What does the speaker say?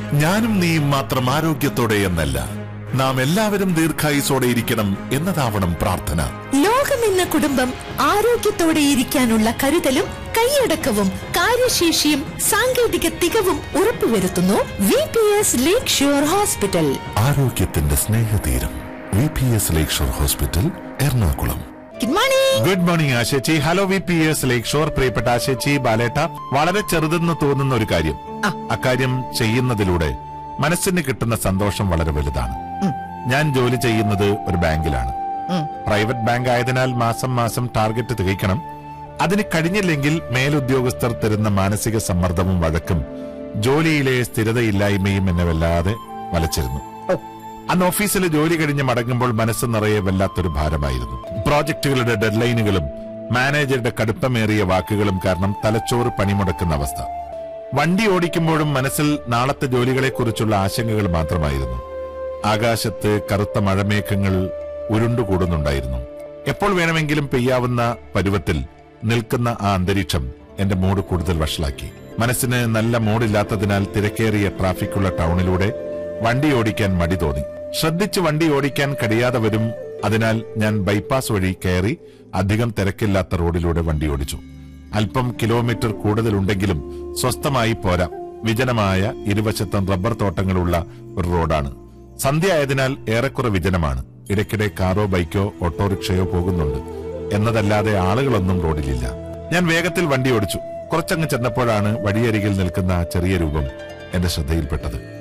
ഞാനും നീയും മാത്രം ആരോഗ്യത്തോടെ എന്നല്ല നാം എല്ലാവരും ദീർഘായുസോടെ ഇരിക്കണം എന്നതാവണം പ്രാർത്ഥന ലോകമെന്ന കുടുംബം ആരോഗ്യത്തോടെ ഇരിക്കാനുള്ള കരുതലും കൈയടക്കവും കാര്യശേഷിയും സാങ്കേതിക തികവും ഉറപ്പുവരുത്തുന്നു V P S Lakeshore hospital ആരോഗ്യത്തിന്റെ സ്നേഹതീരം V P S Lakeshore hospital Ernakulam good morning good morning ആശേച്ചി hello V P S Lakeshore പ്രിയപ്പെട്ട ആശേച്ചി ബാലേട്ട വളരെ ചെറുതെന്ന് തോന്നുന്ന ഒരു കാര്യം അക്കാര്യം ചെയ്യുന്നതിലൂടെ മനസ്സിന് കിട്ടുന്ന സന്തോഷം വളരെ വലുതാണ് ഞാൻ ജോലി ചെയ്യുന്നത് ഒരു ബാങ്കിലാണ് പ്രൈവറ്റ് ബാങ്ക് ആയതിനാൽ മാസം മാസം ടാർഗറ്റ് തികയ്ക്കണം അതിന് കഴിഞ്ഞില്ലെങ്കിൽ മേലുദ്യോഗസ്ഥർ തരുന്ന മാനസിക സമ്മർദ്ദവും വഴക്കും ജോലിയിലെ സ്ഥിരതയില്ലായ്മയും എന്നെ വല്ലാതെ വലച്ചിരുന്നു അന്ന് ഓഫീസിൽ ജോലി കഴിഞ്ഞ് മടങ്ങുമ്പോൾ മനസ്സ് നിറയെ വല്ലാത്തൊരു ഭാരമായിരുന്നു പ്രോജക്റ്റുകളുടെ ഡെഡ്ലൈനുകളും മാനേജറുടെ കടുപ്പമേറിയ വാക്കുകളും കാരണം തലച്ചോറ് പണിമുടക്കുന്ന അവസ്ഥ വണ്ടി ഓടിക്കുമ്പോഴും മനസ്സിൽ നാളത്തെ ജോലികളെക്കുറിച്ചുള്ള ആശങ്കകൾ മാത്രമായിരുന്നു ആകാശത്ത് കറുത്ത മഴമേഘങ്ങൾ ഉരുണ്ടുകൂടുന്നുണ്ടായിരുന്നു എപ്പോൾ വേണമെങ്കിലും പെയ്യാവുന്ന പരുവത്തിൽ നിൽക്കുന്ന ആ അന്തരീക്ഷം എന്റെ മൂഡ് കൂടുതൽ വഷളാക്കി മനസ്സിന് നല്ല മൂഡില്ലാത്തതിനാൽ തിരക്കേറിയ ട്രാഫിക്കുള്ള ടൗണിലൂടെ വണ്ടി ഓടിക്കാൻ മടി തോന്നി ശ്രദ്ധിച്ച് വണ്ടി ഓടിക്കാൻ കഴിയാതെ വരും അതിനാൽ ഞാൻ ബൈപ്പാസ് വഴി കയറി അധികം തിരക്കില്ലാത്ത റോഡിലൂടെ വണ്ടി ഓടിച്ചു അല്പം കിലോമീറ്റർ കൂടുതലുണ്ടെങ്കിലും സ്വസ്ഥമായി പോരാ വിജനമായ ഇരുവശത്തും റബ്ബർ തോട്ടങ്ങളുള്ള ഒരു റോഡാണ് സന്ധ്യ ആയതിനാൽ ഏറെക്കുറെ വിജനമാണ് ഇടയ്ക്കിടെ കാറോ ബൈക്കോ ഓട്ടോറിക്ഷയോ പോകുന്നുണ്ട് എന്നതല്ലാതെ ആളുകളൊന്നും റോഡിലില്ല ഞാൻ വേഗത്തിൽ വണ്ടി ഓടിച്ചു കുറച്ചങ്ങ് ചെന്നപ്പോഴാണ് വഴിയരികിൽ നിൽക്കുന്ന ആ ചെറിയ രൂപം എന്റെ ശ്രദ്ധയിൽപ്പെട്ടത്